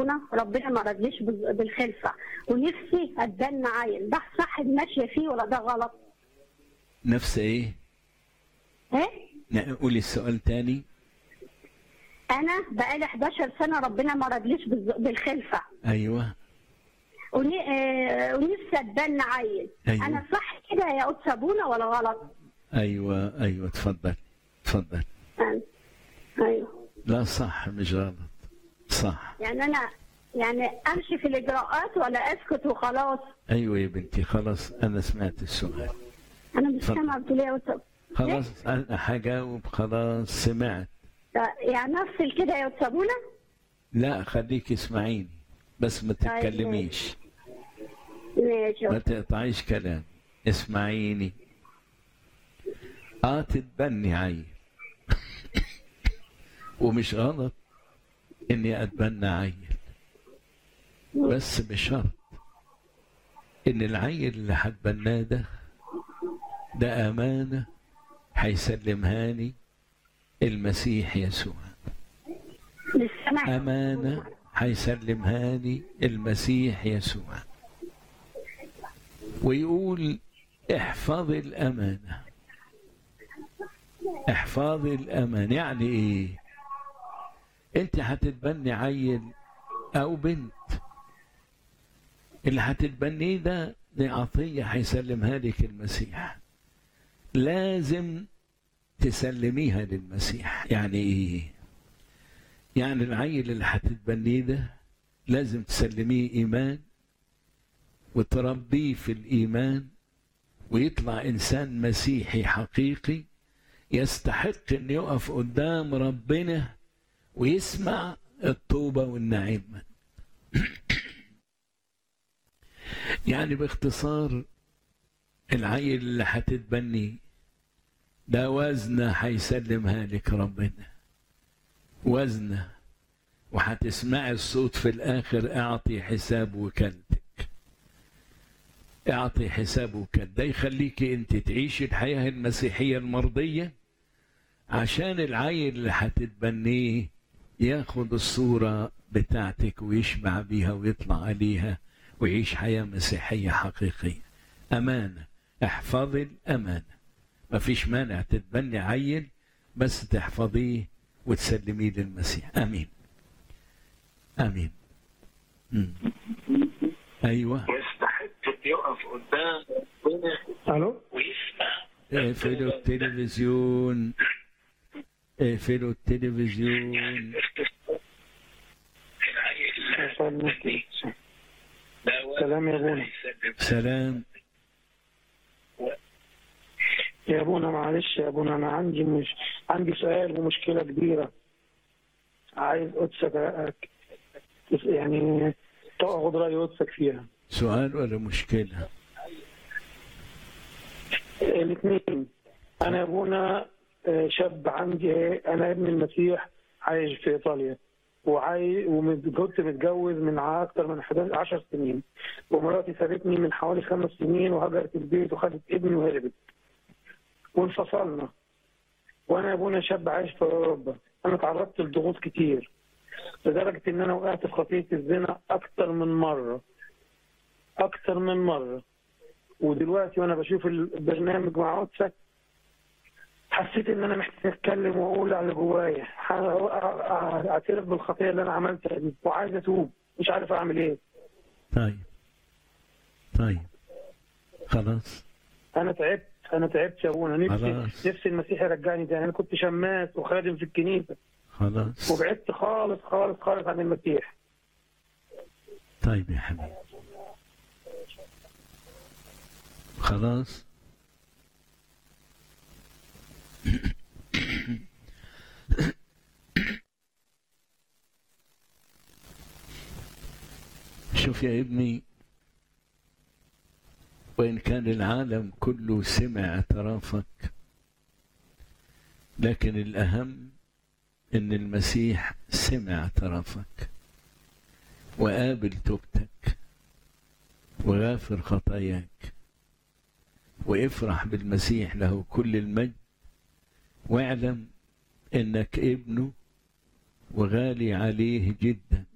ابونا ربنا ما ردليش بال- بالخلفه ونفسي اتبنى عيل ده صح ماشيه فيه ولا ده غلط؟ نفس ايه؟ ايه؟ لا، قولي السؤال تاني انا بقالي 11 سنه ربنا ما ردليش بال- بالخلفه ايوه وني- آه، ونفسي اتبنى عيل أيوة. انا صح كده يا قدس ابونا ولا غلط؟ ايوه ايوه اتفضل اتفضل يعني ايوه لا صح مش غلط صح يعني انا يعني امشي في الاجراءات ولا اسكت وخلاص؟ ايوه يا بنتي خلاص انا سمعت السؤال انا مش اتفضل. سامعه بتقول ايه يا قدس خلاص انا هجاوب خلاص سمعت يعني افصل كده يا قدس ابونا؟ لا خليك اسمعيني بس ما تتكلميش ماشي ما تقطعيش كلام اسمعيني اه تتبني عيل ومش غلط اني اتبنى عيل بس بشرط ان العيل اللي هتبناه ده ده امانه هيسلمها لي المسيح يسوع مش سامعه امانه هيسلمها لي المسيح يسوع ويقول احفظي الامانه احفظي الامانه يعني ايه انت هتتبني عيل او بنت اللي هتتبنيه ده دي عطيه هيسلمها لك المسيح لازم تسلميها للمسيح يعني ايه يعني العيل اللي هتتبنيه ده لازم تسلميه ايمان وتربيه في الايمان ويطلع انسان مسيحي حقيقي يستحق ان يقف قدام ربنا ويسمع الطوبه والنعيم يعني باختصار العيل اللي هتتبنيه ده وزنه هيسلمها لك ربنا وزنه وهتسمعي الصوت في الاخر اعطي حساب وكالتك اعطي حساب وكالتك ده يخليكي انت تعيشي الحياه المسيحيه المرضيه عشان العيل اللي هتتبنيه ياخد الصوره بتاعتك ويشبع بيها ويطلع عليها ويعيش حياه مسيحيه حقيقيه امانه احفظي الامانه مفيش مانع تتبني عيل بس تحفظيه وتسلميه للمسيح امين امين مم. ايوه يستحق إن يقف قدام ربنا الو ويسمع اقفلوا التلفزيون اقفلوا التلفزيون العيل اللي ده وزن سلام يا ابونا هيسلم سلام يا ابونا معلش يا ابونا انا عندي مش عندي سؤال ومشكله كبيره عايز قدسك يعني تاخد راي قدسك فيها سؤال ولا مشكله الاثنين انا يا ابونا آه، شاب عندي انا ابن المسيح عايش في ايطاليا وعاي وكنت متجوز من اكثر من 11 10 سنين ومراتي سابتني من حوالي خمس سنين وهجرت البيت وخدت ابني وهربت وانفصلنا وانا يا ابونا شاب عايش في اوروبا انا تعرضت لضغوط كتير لدرجه ان انا وقعت في خطيه الزنا اكثر من مره اكثر من مره ودلوقتي وانا بشوف البرنامج مع قدسك حسيت ان انا محتاج اتكلم واقول على اللي جوايا ح- اعترف بالخطيه اللي انا عملتها دي وعايز اتوب مش عارف اعمل ايه طيب طيب خلاص انا تعبت انا تعبت يا ابونا نفسي خلاص. نفسي المسيح يرجعني تاني انا كنت شماس وخادم في الكنيسه خلاص وبعدت خالص خالص خالص عن المسيح طيب يا حبيبي خلاص شوف يا ابني وإن كان العالم كله سمع اعترافك لكن الأهم إن المسيح سمع اعترافك وقابل توبتك وغافر خطاياك وافرح بالمسيح له كل المجد واعلم انك ابنه وغالي عليه جدا